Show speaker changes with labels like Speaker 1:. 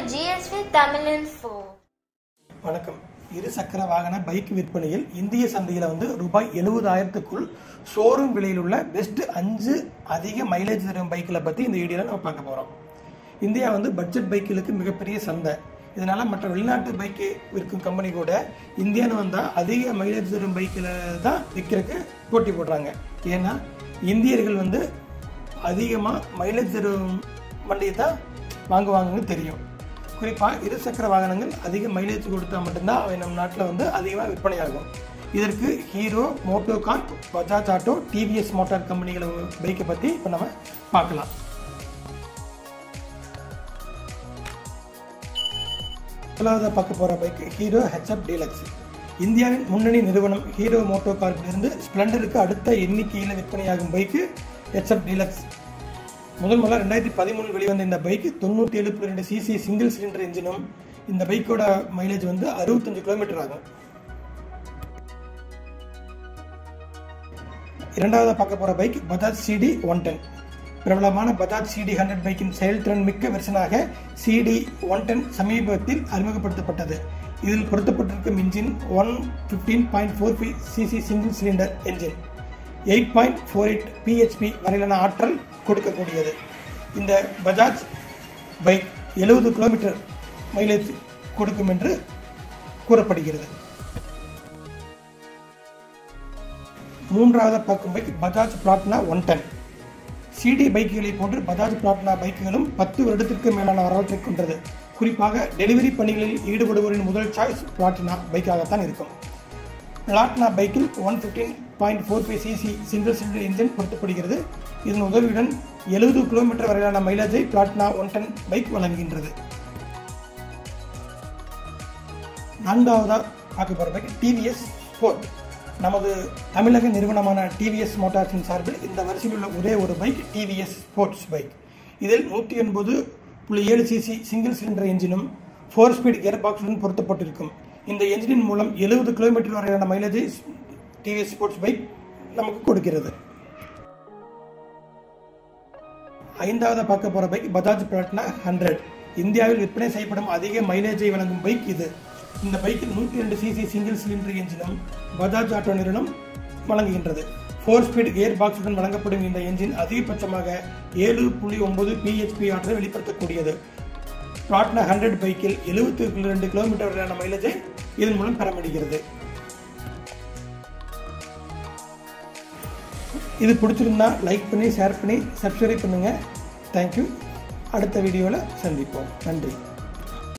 Speaker 1: GSV Tamil Info.
Speaker 2: வணக்கம் இரு சக்கர வாகன பைக் விற்பனையில் இந்திய சந்தையில் வந்து ரூபாய் எழுபதாயிரத்துக்குள் ஷோரூம் விலையில் உள்ள பெஸ்ட் அஞ்சு அதிக மைலேஜ் தரும் பைக்கில் பற்றி இந்த வீடியோவில் நம்ம பார்க்க போகிறோம் இந்தியா வந்து பட்ஜெட் பைக்குகளுக்கு மிகப்பெரிய சந்தை இதனால மற்ற வெளிநாட்டு பைக்கு விற்கும் கம்பெனி கூட இந்தியான்னு வந்தால் அதிக மைலேஜ் தரும் பைக்கில் தான் விற்கிறதுக்கு போட்டி போடுறாங்க ஏன்னா இந்தியர்கள் வந்து அதிகமாக மைலேஜ் தரும் வண்டியை தான் வாங்குவாங்கன்னு தெரியும் குறிப்பாக இருசக்கர வாகனங்கள் அதிக மைலேஜ் கொடுத்தா மட்டும்தான் அவை நம் நாட்டில் வந்து அதிகமாக விற்பனையாகும் இதற்கு Hero MotoCorp Bajaj auto TVS motor கம்பெனிகளை பைக்கை பற்றி இப்போ நம்ம பார்க்கலாம் முதலாவது பார்க்க போகிற பைக் ஹீரோ ஹெச்எப் டீலக்ஸ் இந்தியாவின் முன்னணி நிறுவனம் ஹீரோ மோட்டோ கார்ப்பிலிருந்து ஸ்ப்ளெண்டருக்கு அடுத்த எண்ணிக்கையில் விற்பனையாகும் பைக்கு ஹெச்எப் டீலக்ஸ் முதல் முதல்ல ரெண்டாயிரத்தி பதிமூணு வெளிவந்த இந்த பைக் தொண்ணூற்றி ஏழு புள்ளி ரெண்டு சிசி சிங்கிள் சிலிண்டர் இன்ஜினும் இந்த பைக்கோட மைலேஜ் வந்து அறுபத்தஞ்சு கிலோமீட்டர் ஆகும் இரண்டாவது பார்க்க போகிற bike Bajaj CT one ten பிரபலமான பஜாஜ் சிடி ஹண்ட்ரட் பைக்கின் செயல்திறன் மிக்க வெர்ஷனாக சிடி ஒன் டென் சமீபத்தில் அறிமுகப்படுத்தப்பட்டது இதில் பொருத்தப்பட்டிருக்கும் engine one fifteen point four five CC single cylinder engine eight point four eight BHP வரையிலான ஆற்றல் கொடுக்கக்கூடியது இந்த பஜாஜ் பைக் எழுபது கிலோமீட்டர் மைலேஜ் கொடுக்கும் என்று கூறப்படுகிறது மூன்றாவது பார்க்கும் bike Bajaj Platina one ten CT பைக்குகளை போன்று பஜாஜ் பிளாட்னா பைக்குகளும் பத்து வருடத்திற்கு மேலான வரலாற்றை கொண்டது குறிப்பாக டெலிவரி பணிகளில் ஈடுபடுவோரின் முதல் சாய்ஸ் பிளாட்டினா பைக்காகத்தான் இருக்கும் பிளாட்னா பைக்கில் one fifteen point four five CC single cylinder engine பொருத்தப்படுகிறது இதன் உதவியுடன் எழுபது கிலோமீட்டர் வரையிலான மைலேஜை பிளாட்னா ஒன் டென் பைக் வழங்குகின்றது நான்காவதாக பார்க்க போகிற பைக் டிவிஎஸ் ஸ்போர்ட் நமது தமிழக நிறுவனமான டிவிஎஸ் மோட்டார்ஸின் சார்பில் இந்த வரிசையில் உள்ள ஒரே ஒரு பைக் டிவிஎஸ் ஸ்போர்ட்ஸ் பைக் இதில் நூற்றி எண்பது புள்ளி ஏழு சிசி சிங்கிள் சிலிண்டர் என்ஜினும் ஃபோர் ஸ்பீட் கியர் பாக்ஸுடன் பொருத்தப்பட்டிருக்கும் இந்த என்ஜினின் மூலம் எழுபது கிலோமீட்டர் வரையான மைலேஜை டிவிஎஸ் ஸ்போர்ட்ஸ் பைக் நமக்கு கொடுக்கிறது ஐந்தாவது பார்க்க போகிற பைக் பஜாஜ் பிளாட்னா ஹண்ட்ரட் இந்தியாவில் விற்பனை செய்யப்படும் அதிக மைலேஜை வழங்கும் பைக் இது இந்த பைக்கில் நூற்றி ரெண்டு சிசி சிங்கிள் சிலிண்டர் என்ஜினும் பஜாஜ் ஆட்டோ நிறுவனம் வழங்குகின்றது ஃபோர் ஸ்பீட் கியர் பாக்ஸுடன் வழங்கப்படும் இந்த என்ஜின் அதிகபட்சமாக ஏழு புள்ளி ஒன்பது பிஹெச்பி ஆற்றலை வெளிப்படுத்தக்கூடியது பிளாட்னா ஹண்ட்ரட் பைக்கில் எழுபத்தி ரெண்டு கிலோமீட்டர் வரையான மைலேஜை இதன் மூலம் பெற முடிகிறது இது பிடிச்சிருந்தா லைக் பண்ணி ஷேர் பண்ணி சப்ஸ்கிரைப் பண்ணுங்கள் தேங்க்யூ அடுத்த வீடியோவில் சந்திப்போம் நன்றி